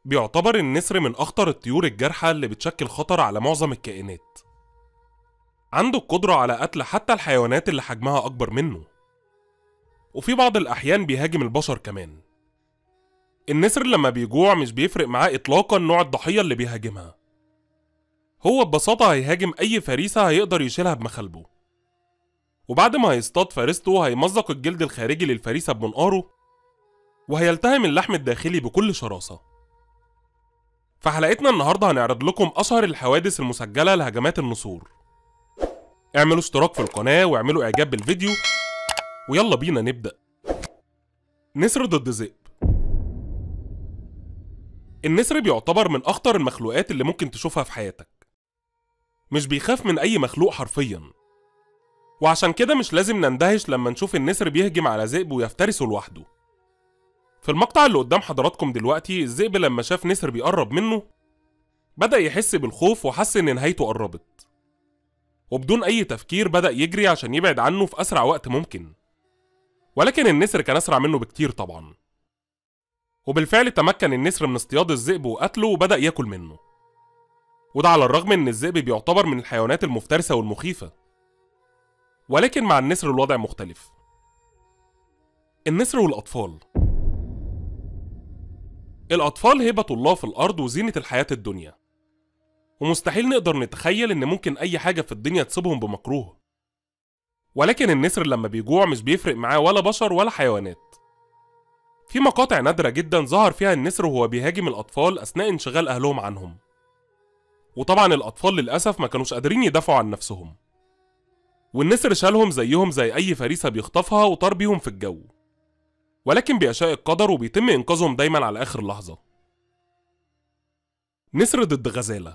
بيعتبر النسر من أخطر الطيور الجارحة اللي بتشكل خطر على معظم الكائنات عنده القدرة على قتل حتى الحيوانات اللي حجمها أكبر منه وفي بعض الأحيان بيهاجم البشر كمان النسر لما بيجوع مش بيفرق معاه إطلاقا نوع الضحية اللي بيهاجمها هو ببساطة هيهاجم أي فريسة هيقدر يشيلها بمخالبه وبعد ما هيصطاد فريسته هيمزق الجلد الخارجي للفريسة بمنقاره وهيلتهم اللحم الداخلي بكل شراسة في حلقتنا النهاردة هنعرض لكم أشهر الحوادث المسجلة لهجمات النسور اعملوا اشتراك في القناة واعملوا إعجاب بالفيديو ويلا بينا نبدأ نسر ضد ذئب النسر بيعتبر من أخطر المخلوقات اللي ممكن تشوفها في حياتك مش بيخاف من أي مخلوق حرفيا وعشان كده مش لازم نندهش لما نشوف النسر بيهجم على ذئب ويفترسه لوحده في المقطع اللي قدام حضراتكم دلوقتي الذئب لما شاف نسر بيقرب منه بدأ يحس بالخوف وحس إن نهايته قربت وبدون أي تفكير بدأ يجري عشان يبعد عنه في أسرع وقت ممكن ولكن النسر كان أسرع منه بكتير طبعا وبالفعل تمكن النسر من اصطياد الذئب وقتله وبدأ ياكل منه وده على الرغم إن الذئب بيعتبر من الحيوانات المفترسة والمخيفة ولكن مع النسر الوضع مختلف النسر والأطفال الأطفال هبة الله في الأرض وزينة الحياة الدنيا ومستحيل نقدر نتخيل إن ممكن أي حاجة في الدنيا تصيبهم بمكروه ولكن النسر لما بيجوع مش بيفرق معاه ولا بشر ولا حيوانات في مقاطع نادرة جدا ظهر فيها النسر وهو بيهاجم الأطفال أثناء انشغال أهلهم عنهم وطبعا الأطفال للأسف ما كانوش قادرين يدافعوا عن نفسهم والنسر شالهم زيهم زي أي فريسة بيخطفها وطار بيهم في الجو ولكن بيشاء القدر وبيتم إنقاذهم دايما على آخر لحظة نسر ضد غزالة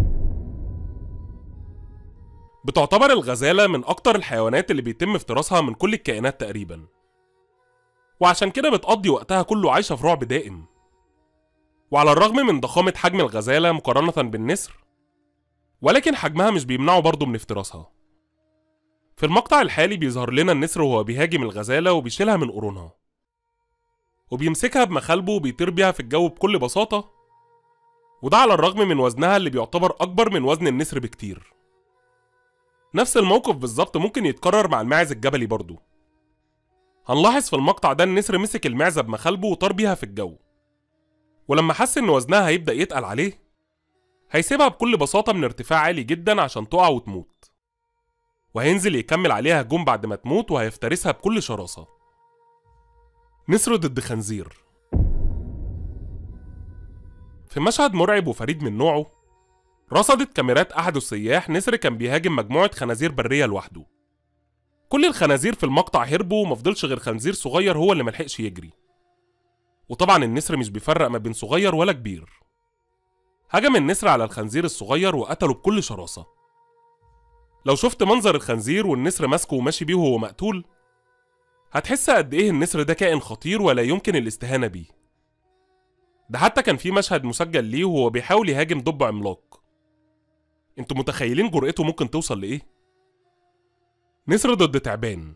بتعتبر الغزالة من أكتر الحيوانات اللي بيتم افتراسها من كل الكائنات تقريبا وعشان كده بتقضي وقتها كله عايشة في رعب دائم وعلى الرغم من ضخامة حجم الغزالة مقارنة بالنسر ولكن حجمها مش بيمنعه برضه من افتراسها في المقطع الحالي بيظهر لنا النسر وهو بيهاجم الغزالة وبيشيلها من قرونها وبيمسكها بمخالبه وبيطير بيها في الجو بكل بساطة وده على الرغم من وزنها اللي بيعتبر أكبر من وزن النسر بكتير نفس الموقف بالظبط ممكن يتكرر مع الماعز الجبلي برضه هنلاحظ في المقطع ده النسر مسك المعزة بمخالبه وطار بيها في الجو ولما حس إن وزنها هيبدأ يتقل عليه هيسيبها بكل بساطة من ارتفاع عالي جدا عشان تقع وتموت وهينزل يكمل عليها هجوم بعد ما تموت وهيفترسها بكل شراسة نسر ضد خنزير في مشهد مرعب وفريد من نوعه رصدت كاميرات أحد السياح نسر كان بيهاجم مجموعة خنازير برية لوحده كل الخنازير في المقطع هربوا ومفضلش غير خنزير صغير هو اللي ملحقش يجري وطبعا النسر مش بيفرق ما بين صغير ولا كبير هجم النسر على الخنزير الصغير وقتله بكل شراسة لو شفت منظر الخنزير والنسر ماسكه وماشي بيه وهو مقتول هتحس قد ايه النسر ده كائن خطير ولا يمكن الاستهانة بيه ده حتى كان في مشهد مسجل ليه وهو بيحاول يهاجم دب عملاق انتوا متخيلين جرأته ممكن توصل لإيه؟ نسر ضد تعبان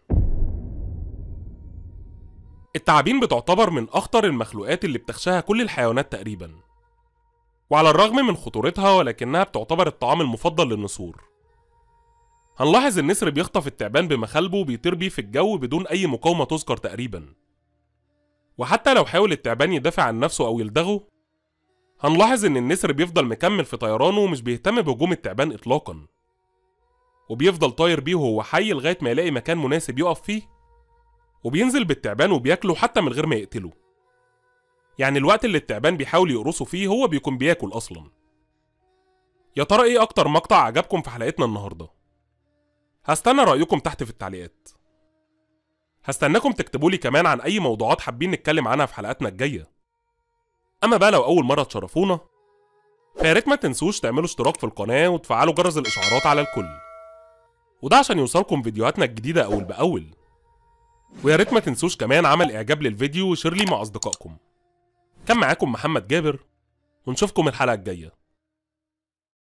التعابين بتعتبر من أخطر المخلوقات اللي بتخشاها كل الحيوانات تقريبا وعلى الرغم من خطورتها ولكنها بتعتبر الطعام المفضل للنسور هنلاحظ النسر بيخطف التعبان بمخالبه وبيطير بيه في الجو بدون أي مقاومة تذكر تقريبا وحتى لو حاول التعبان يدافع عن نفسه أو يلدغه هنلاحظ إن النسر بيفضل مكمل في طيرانه ومش بيهتم بهجوم التعبان إطلاقا وبيفضل طاير بيه وهو حي لغاية ما يلاقي مكان مناسب يقف فيه وبينزل بالتعبان وبياكله حتى من غير ما يقتله يعني الوقت اللي التعبان بيحاول يقرصه فيه هو بيكون بياكل أصلا يا ترى إيه أكتر مقطع عجبكم في حلقتنا النهاردة؟ هستنى رأيكم تحت في التعليقات هستناكم تكتبوا لي كمان عن أي موضوعات حابين نتكلم عنها في حلقاتنا الجاية أما بقى لو أول مرة تشرفونا فياريت ما تنسوش تعملوا اشتراك في القناة وتفعلوا جرس الإشعارات على الكل وده عشان يوصلكم فيديوهاتنا الجديدة أول بأول ويا ريت ما تنسوش كمان عمل إعجاب للفيديو وشير ليه مع أصدقائكم كان معاكم محمد جابر ونشوفكم الحلقة الجاية